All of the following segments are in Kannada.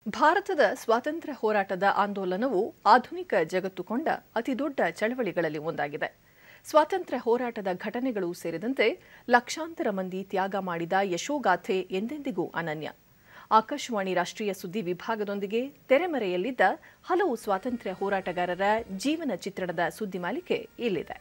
ಭಾರತದ ಸ್ವಾತಂತ್ರ್ಯ ಹೋರಾಟದ ಆಂದೋಲನವು ಆಧುನಿಕ ಜಗತ್ತು ಕೊಂಡ ಅತಿದೊಡ್ಡ ಚಳವಳಿಗಳಲ್ಲಿ ಒಂದಾಗಿದೆ ಸ್ವಾತಂತ್ರ್ಯ ಹೋರಾಟದ ಘಟನೆಗಳು ಸೇರಿದಂತೆ ಲಕ್ಷಾಂತರ ಮಂದಿ ತ್ಯಾಗ ಮಾಡಿದ ಯಶೋಗಾಥೆ ಎಂದೆಂದಿಗೂ ಅನನ್ಯ ಆಕಾಶವಾಣಿ ರಾಷ್ಟ್ರೀಯ ಸುದ್ದಿ ವಿಭಾಗದೊಂದಿಗೆ ತೆರೆಮರೆಯಲ್ಲಿದ್ದ ಹಲವು ಸ್ವಾತಂತ್ರ್ಯ ಹೋರಾಟಗಾರರ ಜೀವನ ಚಿತ್ರಣದ ಸುದ್ದಿ ಮಾಲಿಕೆ ಇಲ್ಲಿದೆ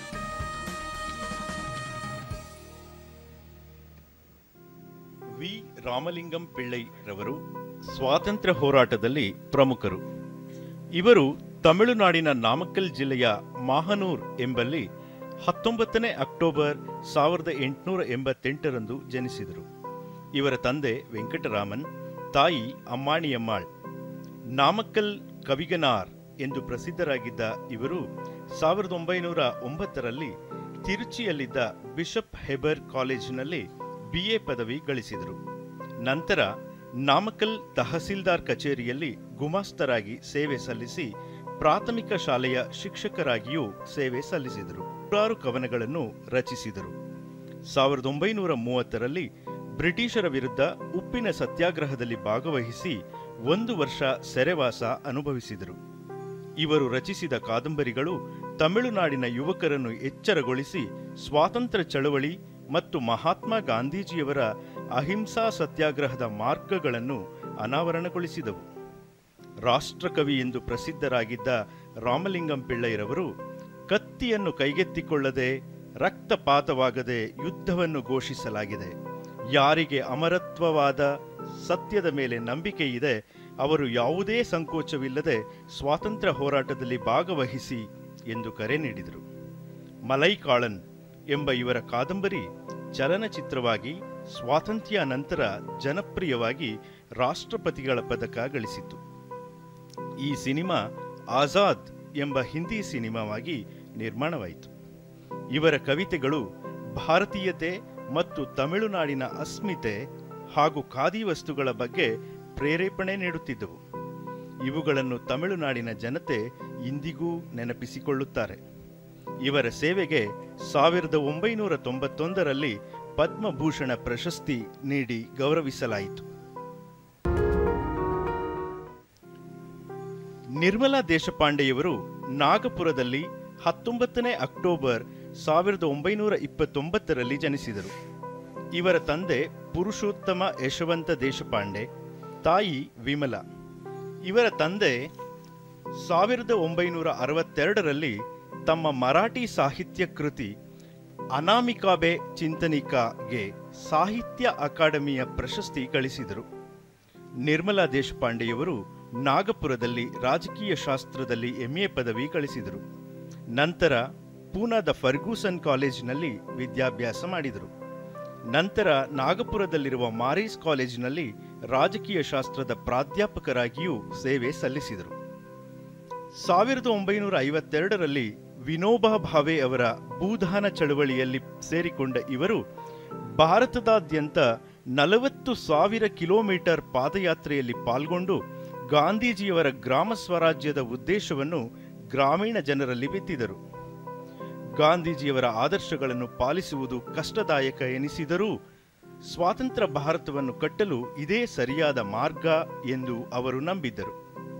ವಿ ರಾಮಲಿಂಗಂ ಪಿಳ್ಳೈ ರವರು ಸ್ವಾತಂತ್ರ್ಯ ಹೋರಾಟದಲ್ಲಿ ಪ್ರಮುಖರು ಇವರು ತಮಿಳುನಾಡಿನ ನಾಮಕ್ಕಲ್ ಜಿಲ್ಲೆಯ ಮಾಹನೂರ್ ಎಂಬಲ್ಲಿ ಹತ್ತೊಂಬತ್ತನೇ ಅಕ್ಟೋಬರ್ ಸಾವಿರದ ಎಂಟುನೂರ ಎಂಬತ್ತೆಂಟರಂದು ಜನಿಸಿದರು ಇವರ ತಂದೆ ವೆಂಕಟರಾಮನ್ ತಾಯಿ ಅಮ್ಮಾಣಿಯಮ್ಮಾಳ್ ನಾಮಕ್ಕಲ್ ಕವಿಗನಾರ್ ಎಂದು ಪ್ರಸಿದ್ಧರಾಗಿದ್ದ ಇವರು ಸಾವಿರದ ಒಂಬೈನೂರ ಒಂಬತ್ತರಲ್ಲಿ ತಿರುಚಿಯಲ್ಲಿದ್ದ ಬಿಷಪ್ ಹೆಬರ್ ಕಾಲೇಜಿನಲ್ಲಿ ಬಿಎ ಪದವಿ ಗಳಿಸಿದರು ನಂತರ ನಾಮಕ್ಕಲ್ ತಹಸೀಲ್ದಾರ್ ಕಚೇರಿಯಲ್ಲಿ ಗುಮಾಸ್ತರಾಗಿ ಸೇವೆ ಸಲ್ಲಿಸಿ ಪ್ರಾಥಮಿಕ ಶಾಲೆಯ ಶಿಕ್ಷಕರಾಗಿಯೂ ಸೇವೆ ಸಲ್ಲಿಸಿದರು ನೂರಾರು ಕವನಗಳನ್ನು ರಚಿಸಿದರು ಸಾವಿರದ ಒಂಬೈನೂರ ಮೂವತ್ತರಲ್ಲಿ ಬ್ರಿಟಿಷರ ವಿರುದ್ಧ ಉಪ್ಪಿನ ಸತ್ಯಾಗ್ರಹದಲ್ಲಿ ಭಾಗವಹಿಸಿ ಒಂದು ವರ್ಷ ಸೆರೆವಾಸ ಅನುಭವಿಸಿದರು ಇವರು ರಚಿಸಿದ ಕಾದಂಬರಿಗಳು ತಮಿಳುನಾಡಿನ ಯುವಕರನ್ನು ಎಚ್ಚರಗೊಳಿಸಿ ಸ್ವಾತಂತ್ರ್ಯ ಚಳವಳಿ ಮತ್ತು ಮಹಾತ್ಮ ಗಾಂಧೀಜಿಯವರ ಅಹಿಂಸಾ ಸತ್ಯಾಗ್ರಹದ ಮಾರ್ಗಗಳನ್ನು ಅನಾವರಣಗೊಳಿಸಿದವು ರಾಷ್ಟ್ರಕವಿ ಎಂದು ಪ್ರಸಿದ್ಧರಾಗಿದ್ದ ರಾಮಲಿಂಗಂ ಪಿಳ್ಳೈರವರು ಕತ್ತಿಯನ್ನು ಕೈಗೆತ್ತಿಕೊಳ್ಳದೆ ರಕ್ತಪಾತವಾಗದೆ ಯುದ್ಧವನ್ನು ಘೋಷಿಸಲಾಗಿದೆ ಯಾರಿಗೆ ಅಮರತ್ವವಾದ ಸತ್ಯದ ಮೇಲೆ ನಂಬಿಕೆ ಇದೆ ಅವರು ಯಾವುದೇ ಸಂಕೋಚವಿಲ್ಲದೆ ಸ್ವಾತಂತ್ರ್ಯ ಹೋರಾಟದಲ್ಲಿ ಭಾಗವಹಿಸಿ ಎಂದು ಕರೆ ನೀಡಿದರು ಮಲೈಕಾಳನ್ ಎಂಬ ಇವರ ಕಾದಂಬರಿ ಚಲನಚಿತ್ರವಾಗಿ ಸ್ವಾತಂತ್ರ್ಯ ನಂತರ ಜನಪ್ರಿಯವಾಗಿ ರಾಷ್ಟ್ರಪತಿಗಳ ಪದಕ ಗಳಿಸಿತು ಈ ಸಿನಿಮಾ ಆಜಾದ್ ಎಂಬ ಹಿಂದಿ ಸಿನಿಮಾವಾಗಿ ನಿರ್ಮಾಣವಾಯಿತು ಇವರ ಕವಿತೆಗಳು ಭಾರತೀಯತೆ ಮತ್ತು ತಮಿಳುನಾಡಿನ ಅಸ್ಮಿತೆ ಹಾಗೂ ಖಾದಿ ವಸ್ತುಗಳ ಬಗ್ಗೆ ಪ್ರೇರೇಪಣೆ ನೀಡುತ್ತಿದ್ದವು ಇವುಗಳನ್ನು ತಮಿಳುನಾಡಿನ ಜನತೆ ಇಂದಿಗೂ ನೆನಪಿಸಿಕೊಳ್ಳುತ್ತಾರೆ ಇವರ ಸೇವೆಗೆ ಸಾವಿರದ ಒಂಬೈನೂರ ತೊಂಬತ್ತೊಂದರಲ್ಲಿ ಪದ್ಮಭೂಷಣ ಪ್ರಶಸ್ತಿ ನೀಡಿ ಗೌರವಿಸಲಾಯಿತು ನಿರ್ಮಲಾ ದೇಶಪಾಂಡೆಯವರು ನಾಗಪುರದಲ್ಲಿ ಹತ್ತೊಂಬತ್ತನೇ ಅಕ್ಟೋಬರ್ ಸಾವಿರದ ಒಂಬೈನೂರ ಇಪ್ಪತ್ತೊಂಬತ್ತರಲ್ಲಿ ಜನಿಸಿದರು ಇವರ ತಂದೆ ಪುರುಷೋತ್ತಮ ಯಶವಂತ ದೇಶಪಾಂಡೆ ತಾಯಿ ವಿಮಲಾ ಇವರ ತಂದೆ ಸಾವಿರದ ಒಂಬೈನೂರ ಅರವತ್ತೆರಡರಲ್ಲಿ ತಮ್ಮ ಮರಾಠಿ ಸಾಹಿತ್ಯ ಕೃತಿ ಅನಾಮಿಕಾಬೆ ಚಿಂತನಿಕಾಗೆ ಸಾಹಿತ್ಯ ಅಕಾಡೆಮಿಯ ಪ್ರಶಸ್ತಿ ಗಳಿಸಿದರು ನಿರ್ಮಲಾ ದೇಶಪಾಂಡೆಯವರು ನಾಗಪುರದಲ್ಲಿ ರಾಜಕೀಯ ಶಾಸ್ತ್ರದಲ್ಲಿ ಎಂಎ ಪದವಿ ಗಳಿಸಿದರು ನಂತರ ಪೂನಾದ ಫರ್ಗೂಸನ್ ಕಾಲೇಜಿನಲ್ಲಿ ವಿದ್ಯಾಭ್ಯಾಸ ಮಾಡಿದರು ನಂತರ ನಾಗಪುರದಲ್ಲಿರುವ ಮಾರೀಸ್ ಕಾಲೇಜಿನಲ್ಲಿ ರಾಜಕೀಯ ಶಾಸ್ತ್ರದ ಪ್ರಾಧ್ಯಾಪಕರಾಗಿಯೂ ಸೇವೆ ಸಲ್ಲಿಸಿದರು ಸಾವಿರದ ಒಂಬೈನೂರ ಐವತ್ತೆರಡರಲ್ಲಿ ವಿನೋಬಾ ಭಾವೆ ಅವರ ಭೂದಾನ ಚಳವಳಿಯಲ್ಲಿ ಸೇರಿಕೊಂಡ ಇವರು ಭಾರತದಾದ್ಯಂತ ನಲವತ್ತು ಸಾವಿರ ಕಿಲೋಮೀಟರ್ ಪಾದಯಾತ್ರೆಯಲ್ಲಿ ಪಾಲ್ಗೊಂಡು ಗಾಂಧೀಜಿಯವರ ಗ್ರಾಮ ಸ್ವರಾಜ್ಯದ ಉದ್ದೇಶವನ್ನು ಗ್ರಾಮೀಣ ಜನರಲ್ಲಿ ಬಿತ್ತಿದರು ಗಾಂಧೀಜಿಯವರ ಆದರ್ಶಗಳನ್ನು ಪಾಲಿಸುವುದು ಕಷ್ಟದಾಯಕ ಎನಿಸಿದರೂ ಸ್ವಾತಂತ್ರ್ಯ ಭಾರತವನ್ನು ಕಟ್ಟಲು ಇದೇ ಸರಿಯಾದ ಮಾರ್ಗ ಎಂದು ಅವರು ನಂಬಿದ್ದರು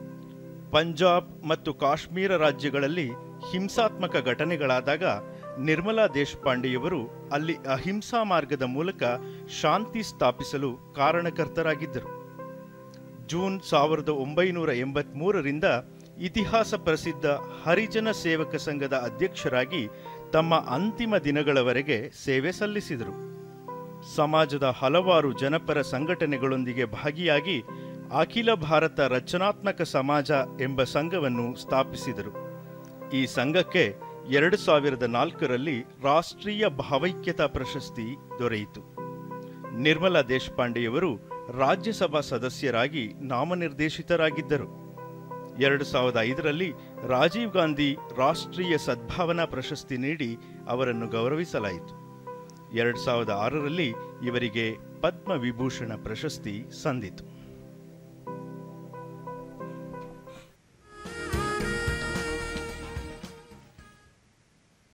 ಪಂಜಾಬ್ ಮತ್ತು ಕಾಶ್ಮೀರ ರಾಜ್ಯಗಳಲ್ಲಿ ಹಿಂಸಾತ್ಮಕ ಘಟನೆಗಳಾದಾಗ ನಿರ್ಮಲಾ ದೇಶಪಾಂಡೆಯವರು ಅಲ್ಲಿ ಅಹಿಂಸಾ ಮಾರ್ಗದ ಮೂಲಕ ಶಾಂತಿ ಸ್ಥಾಪಿಸಲು ಕಾರಣಕರ್ತರಾಗಿದ್ದರು ಜೂನ್ ಸಾವಿರದ ಒಂಬೈನೂರ ಎಂಬತ್ಮೂರರಿಂದ ಇತಿಹಾಸ ಪ್ರಸಿದ್ಧ ಹರಿಜನ ಸೇವಕ ಸಂಘದ ಅಧ್ಯಕ್ಷರಾಗಿ ತಮ್ಮ ಅಂತಿಮ ದಿನಗಳವರೆಗೆ ಸೇವೆ ಸಲ್ಲಿಸಿದರು ಸಮಾಜದ ಹಲವಾರು ಜನಪರ ಸಂಘಟನೆಗಳೊಂದಿಗೆ ಭಾಗಿಯಾಗಿ ಅಖಿಲ ಭಾರತ ರಚನಾತ್ಮಕ ಸಮಾಜ ಎಂಬ ಸಂಘವನ್ನು ಸ್ಥಾಪಿಸಿದರು ಈ ಸಂಘಕ್ಕೆ ಎರಡು ಸಾವಿರದ ನಾಲ್ಕರಲ್ಲಿ ರಾಷ್ಟ್ರೀಯ ಭಾವೈಕ್ಯತಾ ಪ್ರಶಸ್ತಿ ದೊರೆಯಿತು ನಿರ್ಮಲಾ ದೇಶಪಾಂಡೆಯವರು ರಾಜ್ಯಸಭಾ ಸದಸ್ಯರಾಗಿ ನಾಮನಿರ್ದೇಶಿತರಾಗಿದ್ದರು ಎರಡು ಸಾವಿರದ ಐದರಲ್ಲಿ ರಾಜೀವ್ ಗಾಂಧಿ ರಾಷ್ಟ್ರೀಯ ಸದ್ಭಾವನಾ ಪ್ರಶಸ್ತಿ ನೀಡಿ ಅವರನ್ನು ಗೌರವಿಸಲಾಯಿತು ಎರಡು ಸಾವಿರದ ಆರರಲ್ಲಿ ಇವರಿಗೆ ಪದ್ಮ ವಿಭೂಷಣ ಪ್ರಶಸ್ತಿ ಸಂದಿತು